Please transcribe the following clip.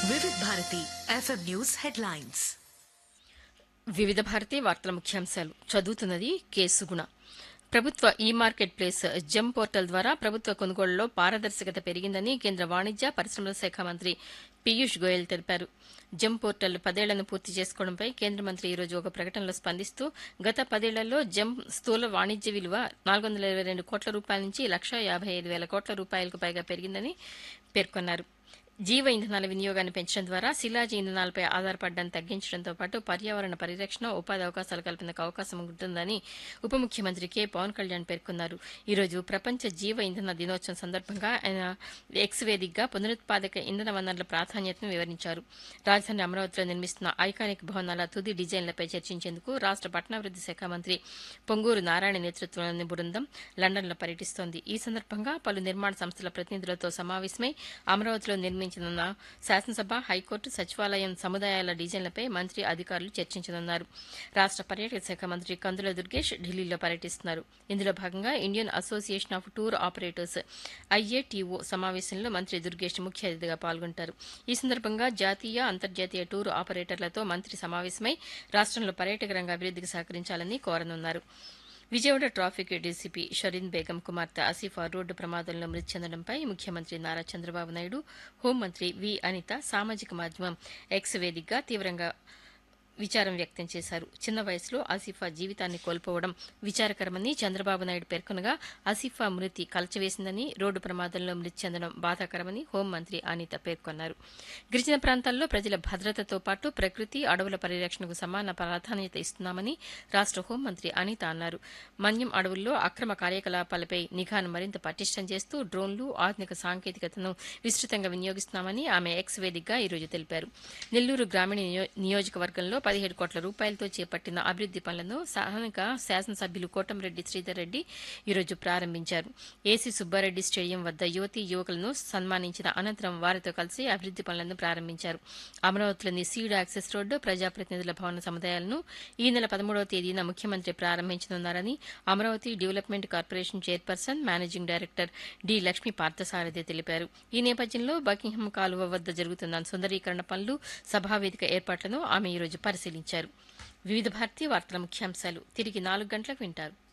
వివిధ Bharati FM news headlines వివిధ భారతి వార్తల ముఖ్యాంశాలు చదువుతున్నది కె సుగుణ ప్రభుత్వ ఈ మార్కెట్ ప్లేస్ జెమ్ పోర్టల్ ద్వారా ప్రభుత్వ కొనుగోళ్లలో పారదర్శకత పెరిగిందని కేంద్ర వాణిజ్య పరిశ్రమల శాఖ మంత్రి పీయూష్ గోయల్ తెలిపారు జెమ్ పోర్టల్ పదేళ్లను పూర్తి చేసుకోవడంపై కేంద్ర మంత్రి ఈ రోజు ఒక ప్రకటనలో స్పందిస్తూ గత పదేళ్లలో జెమ్ స్థూల వాణిజ్య విలువ నాలుగు వందల ఇరవై రెండు కోట్ల రూపాయల నుంచి లక్షా యాభై ఐదు వేల కోట్ల రూపాయలకు పైగా పెరిగిందని పేర్కొన్నారు జీవ ఇంధనాల వినియోగాన్ని పెంచడం ద్వారా శిలాజీ ఇంధనాలపై ఆధారపడడాన్ని తగ్గించడంతో పాటు పర్యావరణ పరిరక్షణ ఉపాధి అవకాశాలు కల్పనకు అవకాశం ఉంటుందని ఉప ముఖ్యమంత్రి కె పవన్ కళ్యాణ్ పేర్కొన్నారు ఈ రోజు ప్రపంచ జీవ ఇంధన దినోత్సవం సందర్భంగా ఆయన ఎక్స్ వేదికగా పునరుత్పాదక ఇంధన వనరుల ప్రాధాన్యతను వివరించారు రాజధాని అమరావతిలో నిర్మిస్తున్న ఐకానిక్ భవనాల తుది డిజైన్లపై చర్చించేందుకు రాష్ట పట్టణాభివృద్ది శాఖ మంత్రి పొంగూరు నారాయణ నేతృత్వంలోని బృందం లండన్లో పర్యటిస్తోంది ఈ సందర్భంగా పలు నిర్మాణ సంస్థల ప్రతినిధులతో సమావేశమై అమరావతిలో నిర్మించనున్న శాసనసభ హైకోర్టు సచివాలయం సముదాయాల డిజైన్లపై మంత్రి అధికారులు చర్చించనున్నారు రాష్ట పర్యాటక శాఖ మంత్రి కందుల దుర్గేష్ ఢిల్లీలో పర్యటిస్తున్నారు ఇందులో భాగంగా Indian association of tour operators IATO సమావేశంలో మంత్రి దుర్గేష్ ముఖ్య అతిథిగా పాల్గొంటారు ఈ సందర్భంగా జాతీయ అంతర్జాతీయ టూర్ ఆపరేటర్లతో మంత్రి సమావేశమై రాష్టంలో పర్యాటక రంగ అభివృద్దికి సహకరించాలని కోరనున్నారు విజయవాడ ట్రాఫిక్ డీసీపీ షరీన్ బేగం కుమార్తె ఆసిఫా రోడ్డు ప్రమాదంలో మృతి చెందడంపై ముఖ్యమంత్రి నారా చంద్రబాబు నాయుడు హోంమంత్రి వి అనిత సామాజిక మాధ్యమం ఎక్స్ వేదికగా తీవ్రంగా విచారం వ్యక్తం చేశారు చిన్న వయసులో ఆసిఫా జీవితాన్ని కోల్పోవడం విచారకరమని చంద్రబాబు నాయుడు పేర్కొనగా ఆసిఫా మృతి కలచవేసిందని రోడ్డు ప్రమాదంలో మృతి చెందడం బాధాకరమని హోంమంత్రి అనిత పేర్కొన్నారు గిరిజన ప్రాంతాల్లో ప్రజల భద్రతతో పాటు ప్రకృతి అడవుల పరిరక్షణకు సమాన ప్రాధాన్యత ఇస్తున్నామని రాష్ట హోంమంత్రి అనిత అన్నారు మన్యం అడవుల్లో అక్రమ కార్యకలాపాలపై నిఘాను మరింత పటిష్టం చేస్తూ డ్రోన్లు ఆధునిక సాంకేతికతను విస్తృతంగా వినియోగిస్తున్నామని ఆమె ఎక్స్ వేదికగా ఈరోజు తెలిపారు నెల్లూరు గ్రామీణ నియో- నియోజకవర్గంలో పదిహేడు కోట్ల రూపాయలతో చేపట్టిన అభివృద్ది పనులను స్థానిక శాసనసభ్యులు కోటంరెడ్డి శ్రీధర్ రెడ్డి ఈరోజు ప్రారంభించారు ఏసీ సుబ్బారెడ్డి స్టేడియం వద్ద యువతీ యువకులను సన్మానించిన అనంతరం వారితో కలిసి అభివృద్ది పనులను ప్రారంభించారు అమరావతిలోని సీడ్ యాక్సెస్ రోడ్డు ప్రజాప్రతినిధుల భవన సముదాయాలను ఈ నెల పదమూడవ తేదీన ముఖ్యమంత్రి ప్రారంభించనున్నారని Amaravati development corporation chairperson managing director D Lakshmi Parthasarathi తెలిపారు ఈ నేపథ్యంలో బకింగ్హామ్ కాలువ వద్ద జరుగుతున్న సుందరీకరణ పనులు సభావేదిక ఏర్పాట్లను ఆమె ఈరోజు పరిశీలించారు వివిధ భారతీయ వార్తల ముఖ్యాంశాలు తిరిగి నాలుగు గంటలకు వింటారు